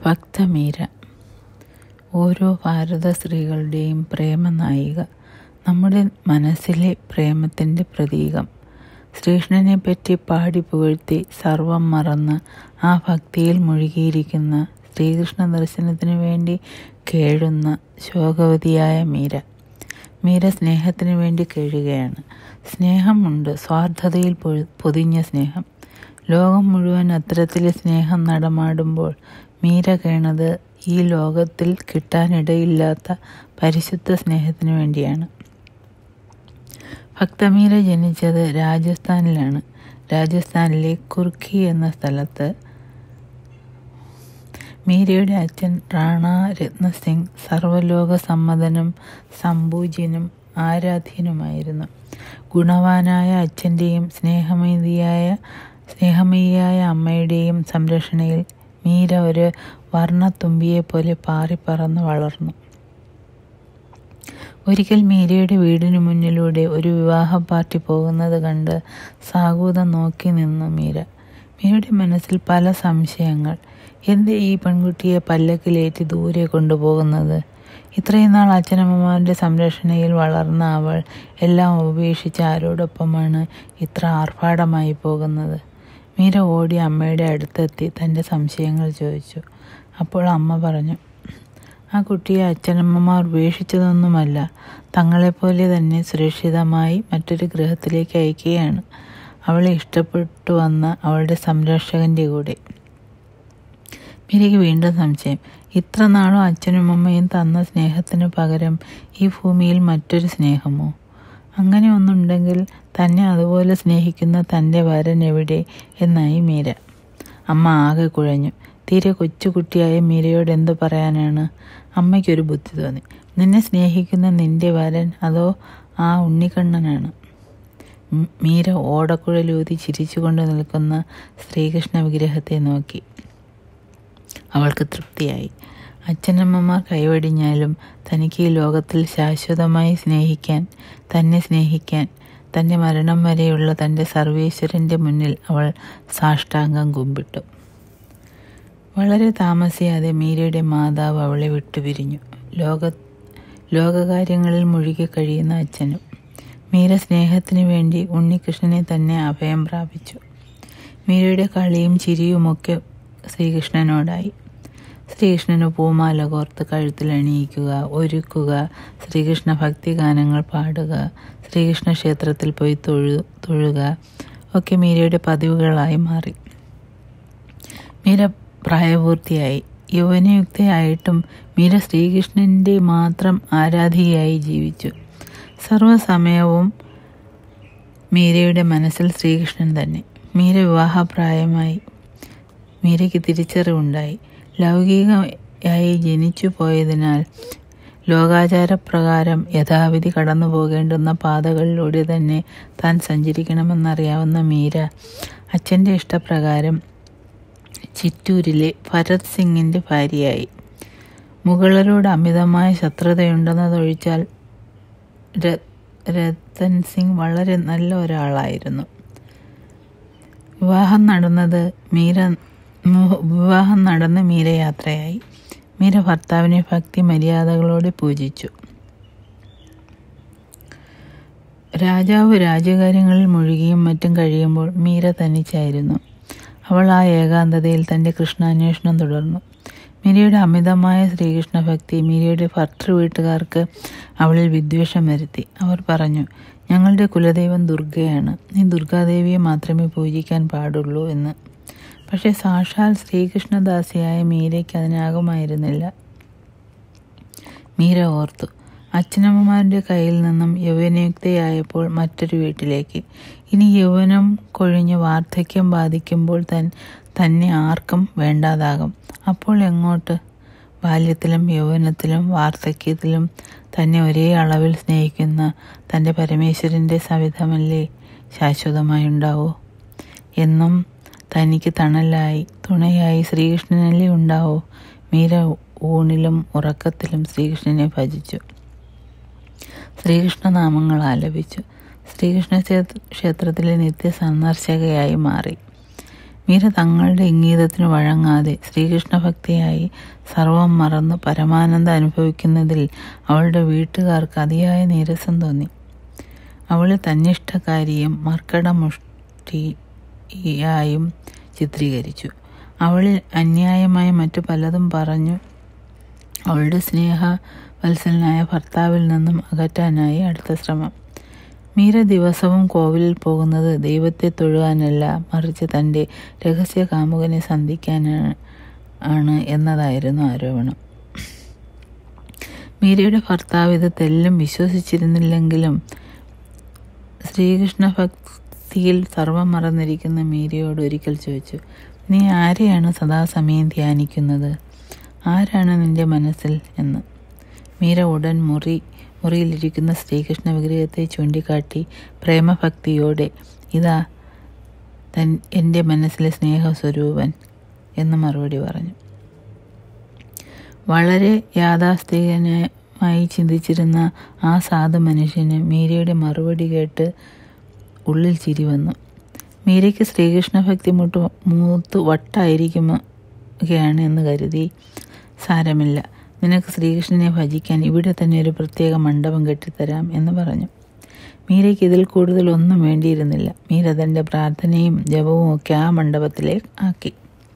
ഭക്തമീര ഓരോ ഭാരത സ്ത്രീകളുടെയും പ്രേമനായിക നമ്മുടെ മനസ്സിലെ പ്രേമത്തിൻ്റെ പ്രതീകം ശ്രീകൃഷ്ണനെ പറ്റി പാടി പുകഴ്ത്തി സർവം മറന്ന് ആ ഭക്തിയിൽ മുഴുകിയിരിക്കുന്ന ശ്രീകൃഷ്ണ ദർശനത്തിനു വേണ്ടി കേഴുന്ന ശോകവതിയായ മീര മീര സ്നേഹത്തിനു വേണ്ടി കേഴുകയാണ് സ്നേഹമുണ്ട് സ്വാർത്ഥതയിൽ പൊ- പൊതിഞ്ഞ സ്നേഹം ലോകം മുഴുവൻ അത്തരത്തിലെ സ്നേഹം നടമാടുമ്പോൾ മീര കേണത് ഈ ലോകത്തിൽ കിട്ടാനിടയില്ലാത്ത പരിശുദ്ധ സ്നേഹത്തിനു വേണ്ടിയാണ് ഭക്തമീര ജനിച്ചത് രാജസ്ഥാനിലാണ് രാജസ്ഥാനിലെ കുർക്കി എന്ന സ്ഥലത്ത് മീരയുടെ അച്ഛൻ റാണ രത്നസിംഗ് സർവലോക സമ്മതനും സമ്പൂജ്യനും ആരാധ്യനുമായിരുന്നു ഗുണവാനായ അച്ഛൻ്റെയും സ്നേഹമതിയായ സ്നേഹമയിയായ അമ്മയുടെയും സംരക്ഷണയിൽ മീര ഒരു വർണ്ണത്തുമ്പിയെപ്പോലെ പാറിപ്പറന്ന് വളർന്നു ഒരിക്കൽ മീരയുടെ വീടിനു മുന്നിലൂടെ ഒരു വിവാഹ പാർട്ടി പോകുന്നത് കണ്ട് സാഗൂതം നോക്കി നിന്നു മീര മീരയുടെ മനസ്സിൽ പല സംശയങ്ങൾ എന്ത് ഈ പെൺകുട്ടിയെ പല്ലക്കിലേറ്റി ദൂരെ കൊണ്ടുപോകുന്നത് ഇത്രയും നാൾ അച്ഛനമ്മമാരുടെ സംരക്ഷണയിൽ വളർന്ന അവൾ എല്ലാം ഉപേക്ഷിച്ച് ആരോടൊപ്പമാണ് ഇത്ര ആർഭാടമായി പോകുന്നത് മീര ഓടി അമ്മയുടെ അടുത്തെത്തി തൻ്റെ സംശയങ്ങൾ ചോദിച്ചു അപ്പോൾ അമ്മ പറഞ്ഞു ആ കുട്ടിയെ അച്ഛനമ്മമാർ ഉപേക്ഷിച്ചതൊന്നുമല്ല തങ്ങളെപ്പോലെ തന്നെ സുരക്ഷിതമായി മറ്റൊരു ഗൃഹത്തിലേക്ക് അയക്കുകയാണ് അവളെ ഇഷ്ടപ്പെട്ടു വന്ന അവളുടെ സംരക്ഷകൻ്റെ കൂടെ മീരയ്ക്ക് വീണ്ടും സംശയം ഇത്ര നാളും അച്ഛനും അമ്മയും തന്ന സ്നേഹത്തിന് പകരം ഈ ഭൂമിയിൽ മറ്റൊരു സ്നേഹമോ അങ്ങനെ ഒന്നുണ്ടെങ്കിൽ തന്നെ അതുപോലെ സ്നേഹിക്കുന്ന തൻ്റെ വരൻ എവിടെ എന്നായി മീര അമ്മ ആകെ കുഴഞ്ഞു തീരെ കൊച്ചുകുട്ടിയായ മീരയോട് എന്തു പറയാനാണ് അമ്മയ്ക്കൊരു ബുദ്ധി തോന്നി നിന്നെ സ്നേഹിക്കുന്ന നിന്റെ വരൻ അതോ ആ ഉണ്ണിക്കണ്ണനാണ് ഉം, മീര ഓടക്കുഴലൂതി ചിരിച്ചുകൊണ്ട് നിൽക്കുന്ന ശ്രീകൃഷ്ണ വിഗ്രഹത്തെ നോക്കി അവൾക്ക് തൃപ്തിയായി അച്ഛനമ്മമാർ കൈവടിഞ്ഞാലും തനിക്ക് ഈ ലോകത്തിൽ ശാശ്വതമായി സ്നേഹിക്കാൻ തന്നെ സ്നേഹിക്കാൻ തൻ്റെ മരണം വരെയുള്ള തൻ്റെ സർവേശ്വരൻ്റെ മുന്നിൽ അവൾ സാഷ്ടാംഗം കുമ്പിട്ടു വളരെ താമസിയാതെ മീരയുടെ മാതാവ് അവളെ വിട്ടുപിരിഞ്ഞു ലോക ലോകകാര്യങ്ങളിൽ മുഴുകി കഴിയുന്ന അച്ഛനും മീര സ്നേഹത്തിന് വേണ്ടി ഉണ്ണികൃഷ്ണനെ തന്നെ അഭയം പ്രാപിച്ചു മീരയുടെ കളിയും ചിരിയുമൊക്കെ ശ്രീകൃഷ്ണനോടായി ശ്രീകൃഷ്ണന് പൂമാല കോർത്ത് കഴുത്തിൽ അണിയിക്കുക ഒരുക്കുക ശ്രീകൃഷ്ണ ഭക്തിഗാനങ്ങൾ പാടുക ശ്രീകൃഷ്ണ ക്ഷേത്രത്തിൽ പോയി തൊഴു തൊഴുക ഒക്കെ മീരയുടെ പതിവുകളായി മാറി മീര പ്രായപൂർത്തിയായി യൗവനയുക്തയായിട്ടും മീര ശ്രീകൃഷ്ണൻ്റെ മാത്രം ആരാധികയായി ജീവിച്ചു സർവ്വസമയവും മീരയുടെ മനസ്സിൽ ശ്രീകൃഷ്ണൻ തന്നെ മീര വിവാഹപ്രായമായി മീരയ്ക്ക് തിരിച്ചറിവുണ്ടായി ലൗകികയായി ജനിച്ചു പോയതിനാൽ ലോകാചാരപ്രകാരം യഥാവിധി കടന്നു പോകേണ്ടുന്ന പാതകളിലൂടെ തന്നെ താൻ സഞ്ചരിക്കണമെന്നറിയാവുന്ന മീര അച്ഛൻ്റെ ഇഷ്ടപ്രകാരം ചിറ്റൂരിലെ ഭരത് സിംഗിൻ്റെ ഭാര്യയായി മുഗളരോട് അമിതമായ ശത്രുതയുണ്ടെന്നതൊഴിച്ചാൽ ര- രത്തൻ സിംഗ് വളരെ നല്ല ഒരാളായിരുന്നു വിവാഹം നടന്നത് മീര മു- വിവാഹം നടന്ന് മീര യാത്രയായി മീര ഭർത്താവിനെ ഭക്തി മര്യാദകളോടെ പൂജിച്ചു രാജാവ് രാജകാര്യങ്ങളിൽ മുഴുകിയും മറ്റും കഴിയുമ്പോൾ മീര തനിച്ചായിരുന്നു അവൾ ആ ഏകാന്തതയിൽ തൻ്റെ കൃഷ്ണാന്വേഷണം തുടർന്നു മീരയുടെ അമിതമായ ശ്രീകൃഷ്ണ ഭക്തി മീരയുടെ ഭർത്തൃ വീട്ടുകാർക്ക് അവളിൽ വിദ്വേഷം വരുത്തി അവർ പറഞ്ഞു ഞങ്ങളുടെ കുലദൈവം ദുർഗയാണ് നീ ദുർഗാദേവിയെ മാത്രമേ പൂജിക്കാൻ പാടുള്ളൂ എന്ന് പക്ഷേ സാക്ഷാൽ ശ്രീകൃഷ്ണദാസിയായ മീരയ്ക്ക് അതിനാകുമായിരുന്നില്ല മീര ഓർത്തു അച്ഛനമ്മമാരുടെ കയ്യിൽ നിന്നും യൗവനയുക്തയായപ്പോൾ മറ്റൊരു വീട്ടിലേക്ക് ഇനി യൗവനം കൊഴിഞ്ഞ് വാർദ്ധക്യം ബാധിക്കുമ്പോൾ തൻ തന്നെ ആർക്കും വേണ്ടാതാകും അപ്പോൾ എങ്ങോട്ട് ബാല്യത്തിലും യൗവനത്തിലും വാർദ്ധക്യത്തിലും തന്നെ ഒരേ അളവിൽ സ്നേഹിക്കുന്ന തൻ്റെ പരമേശ്വരൻ്റെ സവിധമല്ലേ ശാശ്വതമായി ഉണ്ടാവൂ എന്നും തനിക്ക് തണലായി തുണയായി ശ്രീകൃഷ്ണനല്ലേ ഉണ്ടാവൂ മീര ഊണിലും ഉറക്കത്തിലും ശ്രീകൃഷ്ണനെ ഭജിച്ചു ശ്രീകൃഷ്ണനാമങ്ങൾ ആലപിച്ചു ശ്രീകൃഷ്ണ ക്ഷേത്ര- ക്ഷേത്രത്തിലെ നിത്യ സന്ദർശകയായി മാറി മീര തങ്ങളുടെ ഇംഗീതത്തിന് വഴങ്ങാതെ ശ്രീകൃഷ്ണ ഭക്തിയായി സർവം മറന്ന് പരമാനന്ദം അനുഭവിക്കുന്നതിൽ അവളുടെ വീട്ടുകാർക്ക് അതിയായ നീരസം തോന്നി അവളെ തന്നിഷ്ടക്കാരിയും മർക്കടമുഷ്ടിയായും ചിത്രീകരിച്ചു അവളിൽ അന്യായമായ മറ്റു പലതും പറഞ്ഞു അവളുടെ സ്നേഹ വത്സലനായ ഭർത്താവിൽ നിന്നും അകറ്റാനായി അടുത്ത ശ്രമം മീര ദിവസവും കോവിലിൽ പോകുന്നത് ദൈവത്തെ തൊഴുവാനല്ല മറിച്ച് തൻ്റെ രഹസ്യ കാമുകനെ സന്ധിക്കാനാണ് ആണ് എന്നതായിരുന്നു ആരോപണം മീരയുടെ ഭർത്താവ് ഇത് തെല്ലും വിശ്വസിച്ചിരുന്നില്ലെങ്കിലും ശ്രീകൃഷ്ണ ഭക്തിയിൽ സർവം മറന്നിരിക്കുന്ന മീരയോട് ഒരിക്കൽ ചോദിച്ചു നീ ആരെയാണ് സദാസമയം ധ്യാനിക്കുന്നത് ആരാണ് നിന്റെ മനസ്സിൽ എന്ന് മീര ഉടൻ മുറി മുറിയിലിരിക്കുന്ന ശ്രീകൃഷ്ണ വിഗ്രഹത്തെ ചൂണ്ടിക്കാട്ടി പ്രേമഭക്തിയോടെ ഇതാ തൻ എൻ്റെ മനസ്സിലെ സ്നേഹസ്വരൂപൻ എന്ന് മറുപടി പറഞ്ഞു വളരെ യാഥാസ്ഥികമായി ചിന്തിച്ചിരുന്ന ആ സാധു മനുഷ്യന് മീരയുടെ മറുപടി കേട്ട് ഉള്ളിൽ ചിരി വന്നു മീരയ്ക്ക് ശ്രീകൃഷ്ണ ഭക്തി മുട്ട് മൂത്ത് വട്ടായിരിക്കുകയാണ് എന്ന് കരുതി സാരമില്ല നിനക്ക് ശ്രീകൃഷ്ണനെ ഭജിക്കാൻ ഇവിടെ തന്നെ ഒരു പ്രത്യേക മണ്ഡപം കെട്ടിത്തരാം എന്ന് പറഞ്ഞു മീരയ്ക്ക് ഇതിൽ കൂടുതൽ ഒന്നും വേണ്ടിയിരുന്നില്ല മീര തൻ്റെ പ്രാർത്ഥനയും ജപവും ഒക്കെ ആ മണ്ഡപത്തിലേക്ക് ആക്കി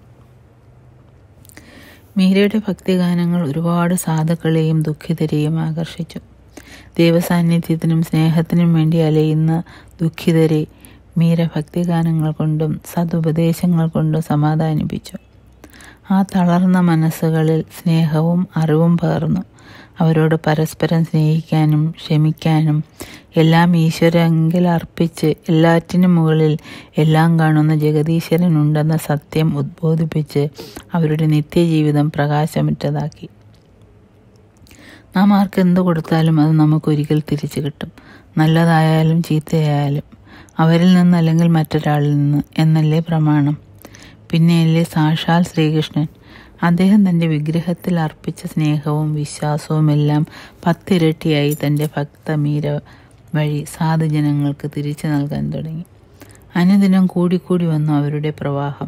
മീരയുടെ ഭക്തിഗാനങ്ങൾ ഒരുപാട് സാധുക്കളെയും ദുഃഖിതരെയും ആകർഷിച്ചു ദൈവസാന്നിധ്യത്തിനും സ്നേഹത്തിനും വേണ്ടി അലയുന്ന ദുഃഖിതരെ മീര ഭക്തിഗാനങ്ങൾ കൊണ്ടും സതുപദേശങ്ങൾ കൊണ്ടും സമാധാനിപ്പിച്ചു ആ തളർന്ന മനസ്സുകളിൽ സ്നേഹവും അറിവും പകർന്നു അവരോട് പരസ്പരം സ്നേഹിക്കാനും ക്ഷമിക്കാനും എല്ലാം ഈശ്വരങ്കിൽ അർപ്പിച്ച് എല്ലാറ്റിനും മുകളിൽ എല്ലാം കാണുന്ന ജഗദീശ്വരനുണ്ടെന്ന സത്യം ഉദ്ബോധിപ്പിച്ച് അവരുടെ നിത്യജീവിതം പ്രകാശമറ്റതാക്കി നാം ആർക്ക് എന്ത് കൊടുത്താലും അത് നമുക്കൊരിക്കൽ തിരിച്ചു കിട്ടും നല്ലതായാലും ചീത്തയായാലും അവരിൽ നിന്ന് അല്ലെങ്കിൽ മറ്റൊരാളിൽ നിന്ന് എന്നല്ലേ പ്രമാണം പിന്നെയല്ലേ സാക്ഷാൽ ശ്രീകൃഷ്ണൻ അദ്ദേഹം തൻ്റെ വിഗ്രഹത്തിൽ അർപ്പിച്ച സ്നേഹവും വിശ്വാസവും എല്ലാം പത്തിരട്ടിയായി തൻ്റെ ഭക്തമീര വഴി സാധുജനങ്ങൾക്ക് തിരിച്ചു നൽകാൻ തുടങ്ങി അനുദിനം കൂടിക്കൂടി വന്നു അവരുടെ പ്രവാഹം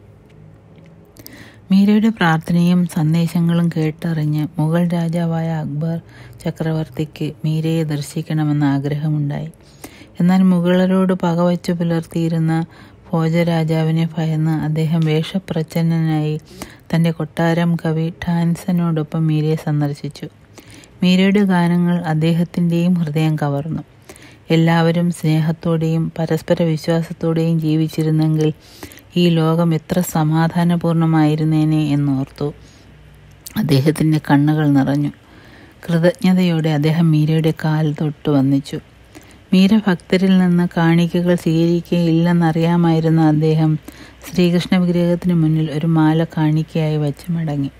മീരയുടെ പ്രാർത്ഥനയും സന്ദേശങ്ങളും കേട്ടറിഞ്ഞ് മുഗൾ രാജാവായ അക്ബർ ചക്രവർത്തിക്ക് മീരയെ ദർശിക്കണമെന്ന ആഗ്രഹമുണ്ടായി എന്നാൽ മുഗളരോട് പകവച്ചു പുലർത്തിയിരുന്ന ഭോജരാജാവിനെ ഭയന്ന് അദ്ദേഹം വേഷപ്രച്ഛന്നനായി തൻ്റെ കൊട്ടാരം കവി ഠാൻസനോടൊപ്പം മീരയെ സന്ദർശിച്ചു മീരയുടെ ഗാനങ്ങൾ അദ്ദേഹത്തിൻ്റെയും ഹൃദയം കവർന്നു എല്ലാവരും സ്നേഹത്തോടെയും പരസ്പര വിശ്വാസത്തോടെയും ജീവിച്ചിരുന്നെങ്കിൽ ഈ ലോകം എത്ര സമാധാനപൂർണമായിരുന്നേനെ എന്നോർത്തു അദ്ദേഹത്തിൻ്റെ കണ്ണുകൾ നിറഞ്ഞു കൃതജ്ഞതയോടെ അദ്ദേഹം മീരയുടെ കാൽ തൊട്ട് വന്നിച്ചു മീര ഭക്തരിൽ നിന്ന് കാണിക്കകൾ സ്വീകരിക്കുകയില്ലെന്നറിയാമായിരുന്ന അദ്ദേഹം ശ്രീകൃഷ്ണ വിഗ്രഹത്തിന് മുന്നിൽ ഒരു മാല കാണിക്കയായി വച്ച് മടങ്ങി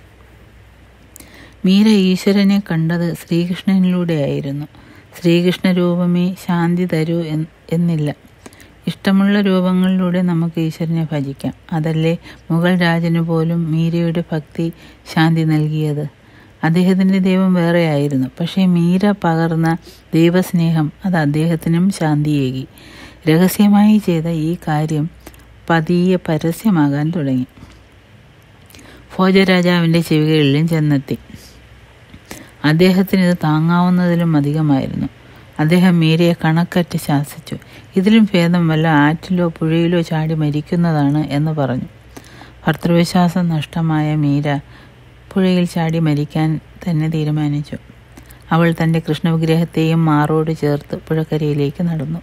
മീര ഈശ്വരനെ കണ്ടത് ശ്രീകൃഷ്ണനിലൂടെയായിരുന്നു ശ്രീകൃഷ്ണ രൂപമേ ശാന്തി തരൂ എന്നില്ല ഇഷ്ടമുള്ള രൂപങ്ങളിലൂടെ നമുക്ക് ഈശ്വരനെ ഭജിക്കാം അതല്ലേ മുഗൾ രാജന് പോലും മീരയുടെ ഭക്തി ശാന്തി നൽകിയത് അദ്ദേഹത്തിൻ്റെ ദൈവം വേറെയായിരുന്നു പക്ഷേ മീര പകർന്ന ദൈവസ്നേഹം അത് അദ്ദേഹത്തിനും ശാന്തിയേകി രഹസ്യമായി ചെയ്ത ഈ കാര്യം പതിയെ പരസ്യമാകാൻ തുടങ്ങി ഭോജരാജാവിൻ്റെ ചെവികളിലും ചെന്നെത്തി അദ്ദേഹത്തിന് ഇത് താങ്ങാവുന്നതിലും അധികമായിരുന്നു അദ്ദേഹം മീരയെ കണക്കറ്റ് ശാസിച്ചു ഇതിലും ഭേദം വല്ല ആറ്റിലോ പുഴയിലോ ചാടി മരിക്കുന്നതാണ് എന്ന് പറഞ്ഞു ഭർത്തൃവിശ്വാസം നഷ്ടമായ മീര പുഴയിൽ ചാടി മരിക്കാൻ തന്നെ തീരുമാനിച്ചു അവൾ തൻ്റെ കൃഷ്ണവിഗ്രഹത്തെയും മാറോട് ചേർത്ത് പുഴക്കരയിലേക്ക് നടന്നു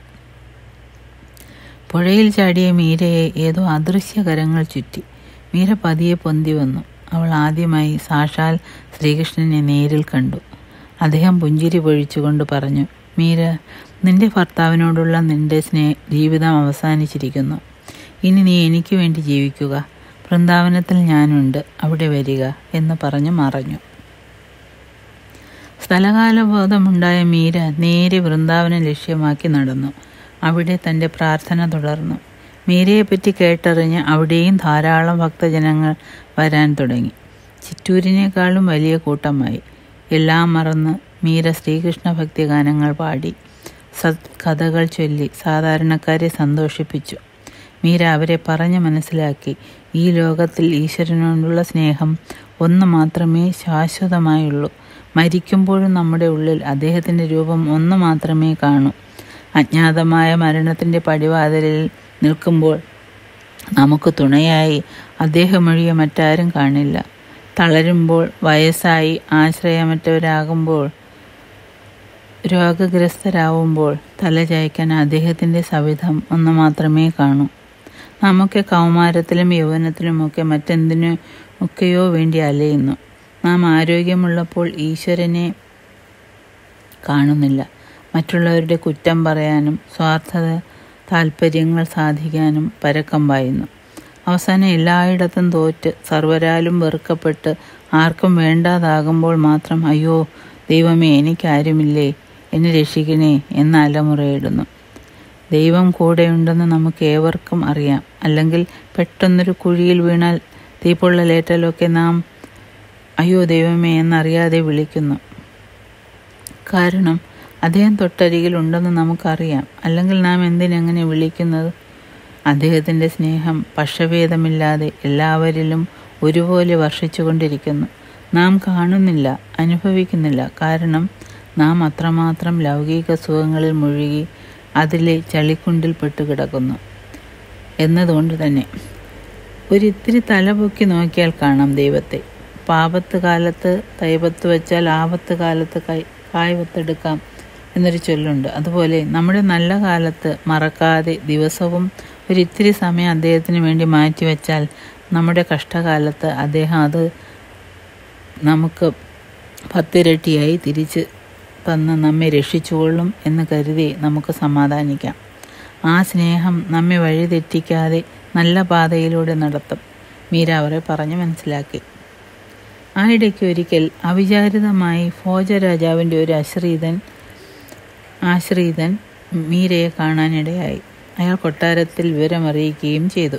പുഴയിൽ ചാടിയ മീരയെ ഏതോ അദൃശ്യ കരങ്ങൾ ചുറ്റി മീര പതിയെ പൊന്തി വന്നു അവൾ ആദ്യമായി സാക്ഷാൽ ശ്രീകൃഷ്ണനെ നേരിൽ കണ്ടു അദ്ദേഹം പുഞ്ചിരി പൊഴിച്ചുകൊണ്ട് പറഞ്ഞു മീര നിന്റെ ഭർത്താവിനോടുള്ള നിന്റെ സ്നേ ജീവിതം അവസാനിച്ചിരിക്കുന്നു ഇനി നീ എനിക്ക് വേണ്ടി ജീവിക്കുക വൃന്ദാവനത്തിൽ ഞാനുണ്ട് അവിടെ വരിക എന്ന് പറഞ്ഞു മറഞ്ഞു സ്ഥലകാലബോധമുണ്ടായ മീര നേരെ വൃന്ദാവനം ലക്ഷ്യമാക്കി നടന്നു അവിടെ തൻ്റെ പ്രാർത്ഥന തുടർന്നു മീരയെപ്പറ്റി കേട്ടറിഞ്ഞ് അവിടെയും ധാരാളം ഭക്തജനങ്ങൾ വരാൻ തുടങ്ങി ചിറ്റൂരിനേക്കാളും വലിയ കൂട്ടമായി എല്ലാം മറന്ന് മീര ശ്രീകൃഷ്ണ ഭക്തി ഗാനങ്ങൾ പാടി സത് കഥകൾ ചൊല്ലി സാധാരണക്കാരെ സന്തോഷിപ്പിച്ചു മീര അവരെ പറഞ്ഞു മനസ്സിലാക്കി ഈ ലോകത്തിൽ ഈശ്വരനോടുള്ള സ്നേഹം ഒന്ന് മാത്രമേ ശാശ്വതമായുള്ളൂ മരിക്കുമ്പോഴും നമ്മുടെ ഉള്ളിൽ അദ്ദേഹത്തിൻ്റെ രൂപം ഒന്ന് മാത്രമേ കാണൂ അജ്ഞാതമായ മരണത്തിൻ്റെ പടിവാതിലിൽ നിൽക്കുമ്പോൾ നമുക്ക് തുണയായി അദ്ദേഹമൊഴിയെ മറ്റാരും കാണില്ല തളരുമ്പോൾ വയസ്സായി ആശ്രയമറ്റവരാകുമ്പോൾ രോഗഗ്രസ്തരാവുമ്പോൾ തലചായ്ക്കാൻ അദ്ദേഹത്തിൻ്റെ സവിധം ഒന്ന് മാത്രമേ കാണൂ നമുക്ക് കൗമാരത്തിലും യൗവനത്തിലുമൊക്കെ മറ്റെന്തിനു ഒക്കെയോ വേണ്ടി അലയുന്നു നാം ആരോഗ്യമുള്ളപ്പോൾ ഈശ്വരനെ കാണുന്നില്ല മറ്റുള്ളവരുടെ കുറ്റം പറയാനും സ്വാർത്ഥത താല്പര്യങ്ങൾ സാധിക്കാനും പരക്കം പായുന്നു അവസാനം എല്ലായിടത്തും തോറ്റ് സർവരാലും വെറുക്കപ്പെട്ട് ആർക്കും വേണ്ടാതാകുമ്പോൾ മാത്രം അയ്യോ ദൈവമേ എനിക്കാരുമില്ലേ എന്നെ രക്ഷിക്കണേ എന്ന് അലമുറയിടുന്നു ദൈവം കൂടെയുണ്ടെന്ന് നമുക്ക് ഏവർക്കും അറിയാം അല്ലെങ്കിൽ പെട്ടെന്നൊരു കുഴിയിൽ വീണാൽ തീപ്പൊള്ളലേറ്റാലൊക്കെ നാം അയ്യോ ദൈവമേ എന്നറിയാതെ വിളിക്കുന്നു കാരണം അദ്ദേഹം തൊട്ടരികിൽ ഉണ്ടെന്ന് നമുക്കറിയാം അല്ലെങ്കിൽ നാം എന്തിനെങ്ങനെ വിളിക്കുന്നത് അദ്ദേഹത്തിൻ്റെ സ്നേഹം പക്ഷഭേദമില്ലാതെ എല്ലാവരിലും ഒരുപോലെ വർഷിച്ചുകൊണ്ടിരിക്കുന്നു നാം കാണുന്നില്ല അനുഭവിക്കുന്നില്ല കാരണം നാം അത്രമാത്രം ലൗകിക സുഖങ്ങളിൽ മുഴുകി അതിലെ ചളിക്കുണ്ടിൽ പെട്ട് കിടക്കുന്നു എന്നതുകൊണ്ട് തന്നെ ഒരിത്തിരി തലപൊക്കി നോക്കിയാൽ കാണാം ദൈവത്തെ പാപത്ത് കാലത്ത് തൈപത്ത് വെച്ചാൽ ആപത്ത് കാലത്ത് കൈ കായ്വത്തെടുക്കാം എന്നൊരു ചൊല്ലുണ്ട് അതുപോലെ നമ്മുടെ നല്ല കാലത്ത് മറക്കാതെ ദിവസവും ഒരിത്തിരി സമയം അദ്ദേഹത്തിന് വേണ്ടി മാറ്റിവെച്ചാൽ നമ്മുടെ കഷ്ടകാലത്ത് അദ്ദേഹം അത് നമുക്ക് പത്തിരട്ടിയായി തിരിച്ച് തന്ന് നമ്മെ രക്ഷിച്ചുകൊള്ളും എന്ന് കരുതി നമുക്ക് സമാധാനിക്കാം ആ സ്നേഹം നമ്മെ വഴിതെറ്റിക്കാതെ നല്ല പാതയിലൂടെ നടത്തും മീര അവരെ പറഞ്ഞു മനസ്സിലാക്കി ആ ഇടയ്ക്ക് ഒരിക്കൽ അവിചാരിതമായി ഫോജ രാജാവിൻ്റെ ഒരു അശ്രീതൻ ആശ്രിതൻ മീരയെ കാണാനിടയായി അയാൾ കൊട്ടാരത്തിൽ വിവരമറിയിക്കുകയും ചെയ്തു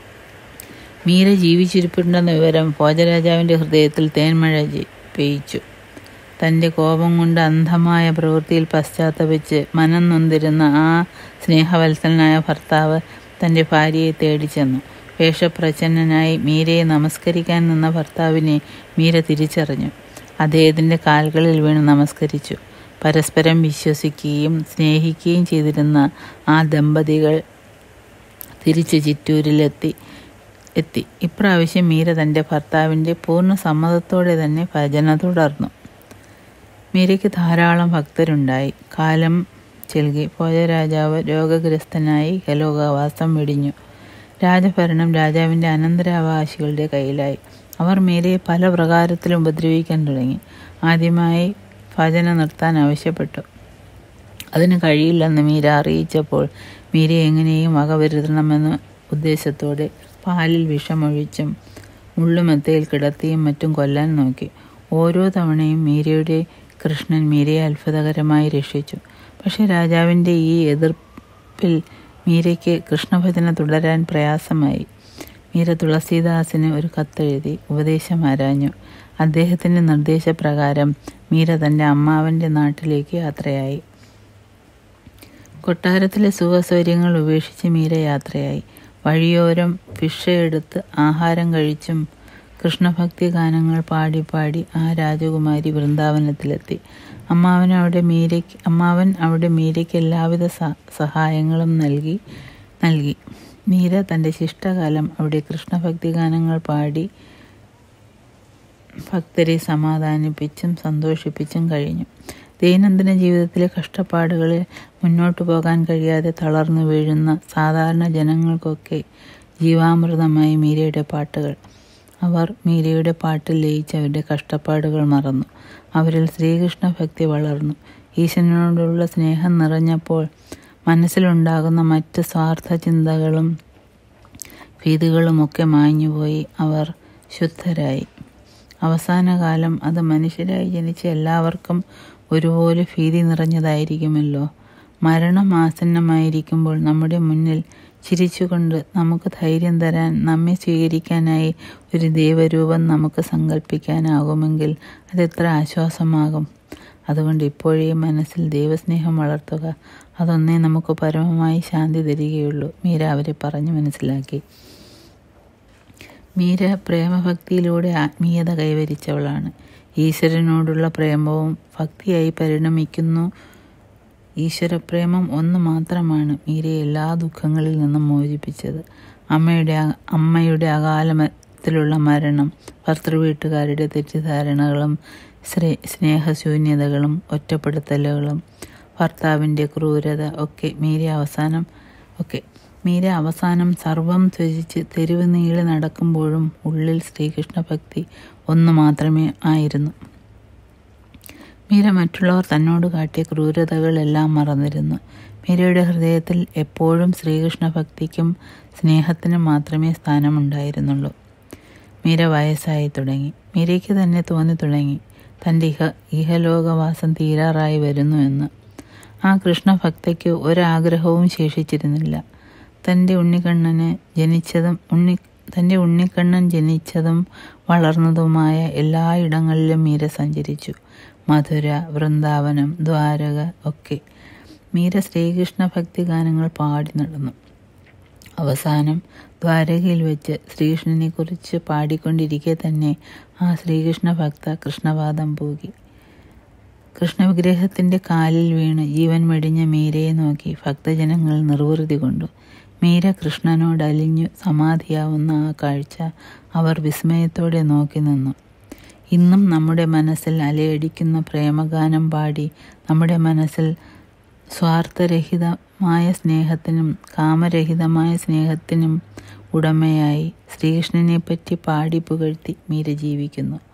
മീര ജീവിച്ചിരിപ്പുണ്ടെന്ന വിവരം ഭോജരാജാവിൻ്റെ ഹൃദയത്തിൽ തേന്മഴ പെയ്ച്ചു തൻ്റെ കോപം കൊണ്ട് അന്ധമായ പ്രവൃത്തിയിൽ പശ്ചാത്തപിച്ച് മനം നൊന്തിരുന്ന ആ സ്നേഹവത്സലനായ ഭർത്താവ് തൻ്റെ ഭാര്യയെ തേടി ചെന്നു വേഷപ്രച്ഛന്നനായി മീരയെ നമസ്കരിക്കാൻ നിന്ന ഭർത്താവിനെ മീര തിരിച്ചറിഞ്ഞു അദ്ദേഹത്തിൻ്റെ കാൽകളിൽ വീണ് നമസ്കരിച്ചു പരസ്പരം വിശ്വസിക്കുകയും സ്നേഹിക്കുകയും ചെയ്തിരുന്ന ആ ദമ്പതികൾ തിരിച്ച് ചിറ്റൂരിലെത്തി എത്തി ഇപ്രാവശ്യം മീര തൻ്റെ ഭർത്താവിൻ്റെ പൂർണ്ണ സമ്മതത്തോടെ തന്നെ ഭജന തുടർന്നു മീരയ്ക്ക് ധാരാളം ഭക്തരുണ്ടായി കാലം ചെൽകി രാജാവ് രോഗഗ്രസ്തനായി ഹലോകവാസം വെടിഞ്ഞു രാജഭരണം രാജാവിൻ്റെ അനന്തരാവകാശികളുടെ കയ്യിലായി അവർ മീരയെ പല പ്രകാരത്തിലും ഉപദ്രവിക്കാൻ തുടങ്ങി ആദ്യമായി ഭജന നിർത്താൻ ആവശ്യപ്പെട്ടു അതിന് കഴിയില്ലെന്ന് മീര അറിയിച്ചപ്പോൾ മീര എങ്ങനെയും വകവരുത്തണമെന്ന ഉദ്ദേശത്തോടെ പാലിൽ വിഷമൊഴിച്ചും മുള്ളുമെത്തയിൽ കിടത്തിയും മറ്റും കൊല്ലാൻ നോക്കി ഓരോ തവണയും മീരയുടെ കൃഷ്ണൻ മീരയെ അത്ഭുതകരമായി രക്ഷിച്ചു പക്ഷേ രാജാവിൻ്റെ ഈ എതിർപ്പിൽ മീരയ്ക്ക് കൃഷ്ണഭജന തുടരാൻ പ്രയാസമായി മീര തുളസീദാസിന് ഒരു കത്തെഴുതി ഉപദേശം ആരാഞ്ഞു അദ്ദേഹത്തിൻ്റെ നിർദ്ദേശപ്രകാരം മീര തൻ്റെ അമ്മാവൻ്റെ നാട്ടിലേക്ക് യാത്രയായി കൊട്ടാരത്തിലെ സുഖസൗകര്യങ്ങൾ ഉപേക്ഷിച്ച് മീര യാത്രയായി വഴിയോരം ഭിക്ഷയെടുത്ത് ആഹാരം കഴിച്ചും കൃഷ്ണഭക്തി ഗാനങ്ങൾ പാടി പാടി ആ രാജകുമാരി വൃന്ദാവനത്തിലെത്തി അമ്മാവൻ അവിടെ മീരയ്ക്ക് അമ്മാവൻ അവിടെ മീരയ്ക്ക് എല്ലാവിധ സഹായങ്ങളും നൽകി നൽകി മീര തൻ്റെ ശിഷ്ടകാലം അവിടെ കൃഷ്ണഭക്തി ഗാനങ്ങൾ പാടി ഭക്തരെ സമാധാനിപ്പിച്ചും സന്തോഷിപ്പിച്ചും കഴിഞ്ഞു ദൈനംദിന ജീവിതത്തിലെ കഷ്ടപ്പാടുകളിൽ മുന്നോട്ടു പോകാൻ കഴിയാതെ തളർന്നു വീഴുന്ന സാധാരണ ജനങ്ങൾക്കൊക്കെ ജീവാമൃതമായി മീരയുടെ പാട്ടുകൾ അവർ മീരയുടെ പാട്ടിൽ ലയിച്ച് അവരുടെ കഷ്ടപ്പാടുകൾ മറന്നു അവരിൽ ശ്രീകൃഷ്ണ ഭക്തി വളർന്നു ഈശ്വരനോടുള്ള സ്നേഹം നിറഞ്ഞപ്പോൾ മനസ്സിലുണ്ടാകുന്ന മറ്റ് സ്വാർത്ഥ ചിന്തകളും ഭീതികളുമൊക്കെ മാഞ്ഞുപോയി അവർ ശുദ്ധരായി അവസാന കാലം അത് മനുഷ്യരായി ജനിച്ച എല്ലാവർക്കും ഒരുപോലെ ഭീതി നിറഞ്ഞതായിരിക്കുമല്ലോ മരണം ആസന്നമായിരിക്കുമ്പോൾ നമ്മുടെ മുന്നിൽ ചിരിച്ചുകൊണ്ട് നമുക്ക് ധൈര്യം തരാൻ നമ്മെ സ്വീകരിക്കാനായി ഒരു ദൈവരൂപം നമുക്ക് സങ്കല്പിക്കാനാകുമെങ്കിൽ അതെത്ര ആശ്വാസമാകും അതുകൊണ്ട് ഇപ്പോഴേ മനസ്സിൽ ദൈവസ്നേഹം വളർത്തുക അതൊന്നേ നമുക്ക് പരമമായി ശാന്തി തരികയുള്ളൂ മീര അവരെ പറഞ്ഞു മനസ്സിലാക്കി മീര പ്രേമഭക്തിയിലൂടെ ആത്മീയത കൈവരിച്ചവളാണ് ഈശ്വരനോടുള്ള പ്രേമവും ഭക്തിയായി പരിണമിക്കുന്നു ഈശ്വരപ്രേമം ഒന്ന് മാത്രമാണ് മീരയെ എല്ലാ ദുഃഖങ്ങളിൽ നിന്നും മോചിപ്പിച്ചത് അമ്മയുടെ അമ്മയുടെ അകാലത്തിലുള്ള മരണം ഭർത്തൃവീട്ടുകാരുടെ തെറ്റിദ്ധാരണകളും സ്നേ സ്നേഹശൂന്യതകളും ഒറ്റപ്പെടുത്തലുകളും ഭർത്താവിൻ്റെ ക്രൂരത ഒക്കെ മീര അവസാനം ഒക്കെ മീര അവസാനം സർവം ത്യജിച്ച് തെരുവ് നീളി നടക്കുമ്പോഴും ഉള്ളിൽ ശ്രീകൃഷ്ണ ഭക്തി ഒന്ന് മാത്രമേ ആയിരുന്നു മീര മറ്റുള്ളവർ തന്നോട് കാട്ടിയ ക്രൂരതകളെല്ലാം മറന്നിരുന്നു മീരയുടെ ഹൃദയത്തിൽ എപ്പോഴും ശ്രീകൃഷ്ണ ഭക്തിക്കും സ്നേഹത്തിനും മാത്രമേ സ്ഥാനമുണ്ടായിരുന്നുള്ളൂ മീര വയസ്സായി തുടങ്ങി മീരയ്ക്ക് തന്നെ തോന്നി തുടങ്ങി തൻ്റെ ഇഹ ഇഹലോകവാസം തീരാറായി വരുന്നു എന്ന് ആ കൃഷ്ണഭക്തയ്ക്ക് ഒരാഗ്രഹവും ശേഷിച്ചിരുന്നില്ല തൻ്റെ ഉണ്ണിക്കണ്ണന് ജനിച്ചതും ഉണ്ണി തൻ്റെ ഉണ്ണിക്കണ്ണൻ ജനിച്ചതും വളർന്നതുമായ എല്ലായിടങ്ങളിലും മീര സഞ്ചരിച്ചു മധുര വൃന്ദാവനം ദ്വാരക ഒക്കെ മീര ശ്രീകൃഷ്ണ ഭക്തി ഗാനങ്ങൾ പാടി നടന്നു അവസാനം ദ്വാരകയിൽ വെച്ച് ശ്രീകൃഷ്ണനെക്കുറിച്ച് പാടിക്കൊണ്ടിരിക്കെ തന്നെ ആ ശ്രീകൃഷ്ണ ഭക്ത കൃഷ്ണവാദം പൂകി കൃഷ്ണവിഗ്രഹത്തിൻ്റെ കാലിൽ വീണ് ജീവൻ മെടിഞ്ഞ മീരയെ നോക്കി ഭക്തജനങ്ങൾ നിർവൃതി കൊണ്ടു മീര കൃഷ്ണനോട് അലിഞ്ഞു സമാധിയാവുന്ന ആ കാഴ്ച അവർ വിസ്മയത്തോടെ നോക്കി നിന്നു ഇന്നും നമ്മുടെ മനസ്സിൽ അലയടിക്കുന്ന പ്രേമഗാനം പാടി നമ്മുടെ മനസ്സിൽ സ്വാർത്ഥരഹിതമായ സ്നേഹത്തിനും കാമരഹിതമായ സ്നേഹത്തിനും ഉടമയായി ശ്രീകൃഷ്ണനെ പറ്റി പാടി പുകഴ്ത്തി മീര ജീവിക്കുന്നു